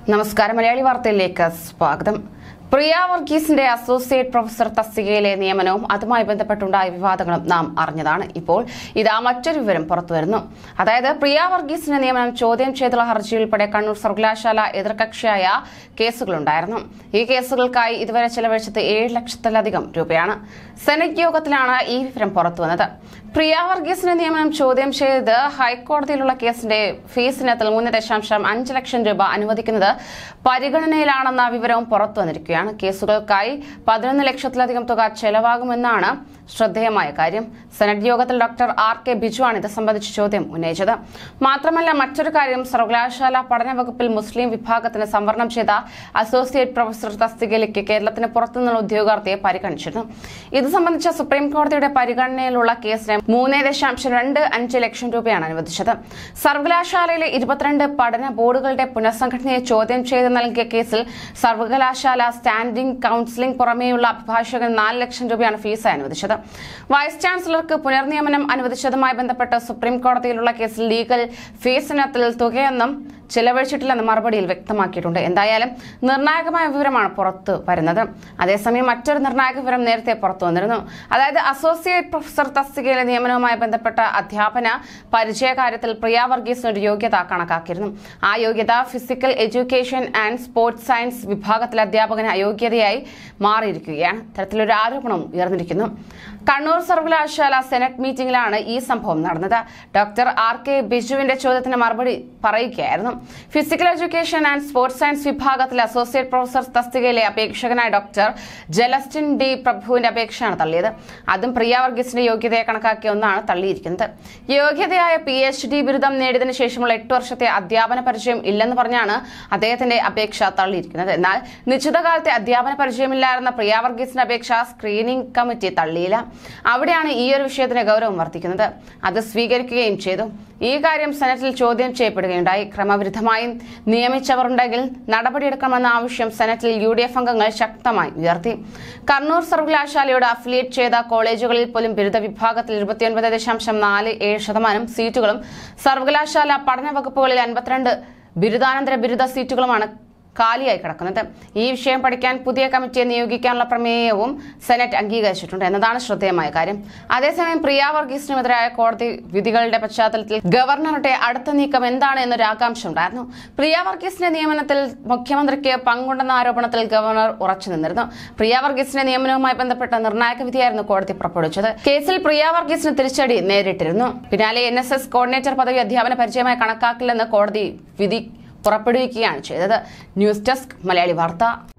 നമസ്കാരം മലയാളി വാർത്തയിലേക്ക് സ്വാഗതം പ്രിയ വർഗീസിന്റെ അസോസിയേറ്റ് പ്രൊഫസർ തസ്തികയിലെ നിയമനവും അതുമായി ബന്ധപ്പെട്ടുണ്ടായ വിവാദങ്ങളും നാം അറിഞ്ഞതാണ് ഇപ്പോൾ ഇതാ മറ്റൊരു വിവരം പുറത്തുവരുന്നു അതായത് പ്രിയ വർഗീസിന്റെ നിയമനം ചോദ്യം ചെയ്തുള്ള ഹർജി ഉൾപ്പെടെ കണ്ണൂർ സർവകലാശാല എതിർകക്ഷിയായ കേസുകളുണ്ടായിരുന്നു ഈ കേസുകൾക്കായി ഇതുവരെ ചെലവഴിച്ചത് ഏഴ് ലക്ഷത്തിലധികം രൂപയാണ് സെനറ്റ് യോഗത്തിലാണ് ഈ വിവരം പുറത്തുവന്നത് പ്രിയ വർഗീസിന്റെ നിയമനം ചോദ്യം ചെയ്ത് ഹൈക്കോടതിയിലുള്ള കേസിന്റെ ഫീസ് ഇനത്തിൽ മൂന്ന് ദശാംശം അഞ്ച് ലക്ഷം രൂപ അനുവദിക്കുന്നത് പരിഗണനയിലാണെന്ന വിവരവും പുറത്തു വന്നിരിക്കുകയാണ് കേസുകൾക്കായി പതിനൊന്ന് ലക്ഷത്തിലധികം തുക ചെലവാകുമെന്നാണ് ശ്രദ്ധേയമായ കാര്യം സെനറ്റ് യോഗത്തിൽ ഡോക്ടർ ആർ കെ ബിജുവാണ് ഇത് സംബന്ധിച്ച് ചോദ്യം ഉന്നയിച്ചത് മാത്രമല്ല മറ്റൊരു കാര്യം സർവകലാശാല പഠന വകുപ്പിൽ മുസ്ലിം വിഭാഗത്തിന് സംവരണം ചെയ്ത അസോസിയേറ്റ് പ്രൊഫസർ തസ്തികയിലേക്ക് കേരളത്തിന് പുറത്തുനിന്നുള്ള ഉദ്യോഗാർത്ഥിയെ പരിഗണിച്ചിരുന്നു ഇത് സംബന്ധിച്ച സുപ്രീം കോടതിയുടെ പരിഗണനയിലുള്ള കേസിന് മൂന്ന് ദശാംശം രണ്ട് അഞ്ച് ലക്ഷം രൂപയാണ് അനുവദിച്ചത് സർവകലാശാലയിലെ ഇരുപത്തിരണ്ട് പഠന ബോർഡുകളുടെ പുനഃസംഘടനയെ ചോദ്യം ചെയ്ത് നൽകിയ കേസിൽ സർവകലാശാല സ്റ്റാൻഡിംഗ് കൌൺസിലിംഗ് പുറമേയുള്ള അഭിഭാഷകൻ നാല് ലക്ഷം രൂപയാണ് ഫീസായി അനുവദിച്ചത് വൈസ് ചാൻസലർക്ക് പുനർനിയമനം അനുവദിച്ചതുമായി ബന്ധപ്പെട്ട് സുപ്രീം കോടതിയിലുള്ള കേസിൽ ലീഗൽ ഫീസ് ഇനത്തിൽ തുകയൊന്നും ചിലവഴിച്ചിട്ടില്ലെന്ന് മറുപടിയിൽ വ്യക്തമാക്കിയിട്ടുണ്ട് എന്തായാലും നിർണായകമായ വിവരമാണ് പുറത്തു വരുന്നത് അതേസമയം മറ്റൊരു നിർണായക വിവരം നേരത്തെ പുറത്തു വന്നിരുന്നു അതായത് അസോസിയേറ്റ് പ്രൊഫസർ തസ്തികയിലെ നിയമനവുമായി ബന്ധപ്പെട്ട അധ്യാപന പരിചയ കാര്യത്തിൽ പ്രിയ വർഗീസിന് ഒരു യോഗ്യത കണക്കാക്കിയിരുന്നു ആ യോഗ്യത physical education and sports science വിഭാഗത്തിലെ അധ്യാപകന് അയോഗ്യതയായി മാറിയിരിക്കുകയാണ് ഇത്തരത്തിലൊരു ആരോപണം ഉയർന്നിരിക്കുന്നു കണ്ണൂർ സർവകലാശാല സെനറ്റ് മീറ്റിംഗിലാണ് ഈ സംഭവം നടന്നത് ഡോക്ടർ ആർ കെ ബിജുവിന്റെ ചോദ്യത്തിന് മറുപടി പറയുകയായിരുന്നു physical education and sports science വിഭാഗത്തിലെ അസോസിയേറ്റ് പ്രൊഫസർ തസ്തികയിലെ അപേക്ഷകനായ ഡോക്ടർ ജലസ്റ്റിൻ ഡി പ്രഭുവിന്റെ അപേക്ഷയാണ് തള്ളിയത് അതും പ്രിയ വർഗീസിന്റെ യോഗ്യതയെ കണക്കാക്കിയ ഒന്നാണ് തള്ളിയിരിക്കുന്നത് യോഗ്യതയായ പി എച്ച് ഡി ബിരുദം നേടിയതിനു ശേഷമുള്ള എട്ട് വർഷത്തെ അധ്യാപന പരിചയം ഇല്ലെന്ന് പറഞ്ഞാണ് അദ്ദേഹത്തിന്റെ അപേക്ഷ തള്ളിയിരിക്കുന്നത് എന്നാൽ നിശ്ചിത കാലത്തെ അധ്യാപന പരിചയമില്ലായിരുന്ന പ്രിയ വർഗീസിന്റെ അപേക്ഷ സ്ക്രീനിംഗ് കമ്മിറ്റി തള്ളിയില്ല അവിടെയാണ് ഈ ഒരു വിഷയത്തിന് ഗൗരവം വർദ്ധിക്കുന്നത് അത് സ്വീകരിക്കുകയും ചെയ്തു ഈ കാര്യം സെനറ്റിൽ ചോദ്യം ചെയ്യപ്പെടുകയുണ്ടായി ക്രമവിരുദ്ധമായി നിയമിച്ചവരുണ്ടെങ്കിൽ നടപടിയെടുക്കണമെന്ന ആവശ്യം സെനറ്റിൽ യു ഡി എഫ് അംഗങ്ങൾ ശക്തമായി ഉയർത്തി കണ്ണൂർ സർവകലാശാലയോട് അഫിലിയേറ്റ് ചെയ്ത കോളേജുകളിൽ പോലും ബിരുദ വിഭാഗത്തിൽ ഇരുപത്തിയൊൻപത് ദശാംശം നാല് ഏഴ് ശതമാനം സീറ്റുകളും സർവകലാശാല പഠന വകുപ്പുകളിൽ അൻപത്തിരണ്ട് ബിരുദാനന്തര ബിരുദ സീറ്റുകളുമാണ് കാലിയായി കിടക്കുന്നത് ഈ വിഷയം പഠിക്കാൻ പുതിയ കമ്മിറ്റിയെ നിയോഗിക്കാനുള്ള പ്രമേയവും സെനറ്റ് അംഗീകരിച്ചിട്ടുണ്ട് എന്നതാണ് ശ്രദ്ധേയമായ കാര്യം അതേസമയം പ്രിയ വർഗീസിനുമെതിരായ കോടതി വിധികളുടെ പശ്ചാത്തലത്തിൽ ഗവർണറുടെ അടുത്ത നീക്കം എന്താണ് എന്നൊരു ആകാംക്ഷ ഉണ്ടായിരുന്നു പ്രിയ വർഗീസിന്റെ നിയമനത്തിൽ മുഖ്യമന്ത്രിക്ക് പങ്കുണ്ടെന്ന ആരോപണത്തിൽ ഗവർണർ ഉറച്ചു നിന്നിരുന്നു പ്രിയ വർഗീസിന്റെ നിയമനവുമായി ബന്ധപ്പെട്ട നിർണായക വിധിയായിരുന്നു കോടതി പുറപ്പെടുവിച്ചത് കേസിൽ പ്രിയ വർഗീസിന് തിരിച്ചടി നേരിട്ടിരുന്നു പിന്നാലെ എൻ എസ് എസ് കോർഡിനേറ്റർ പദവി അധ്യാപന പരിചയമായി കണക്കാക്കില്ലെന്ന് കോടതി വിധി പുറപ്പെടുവിക്കുകയാണ് ചെയ്തത് ന്യൂസ് ഡെസ്ക് മലയാളി വാർത്ത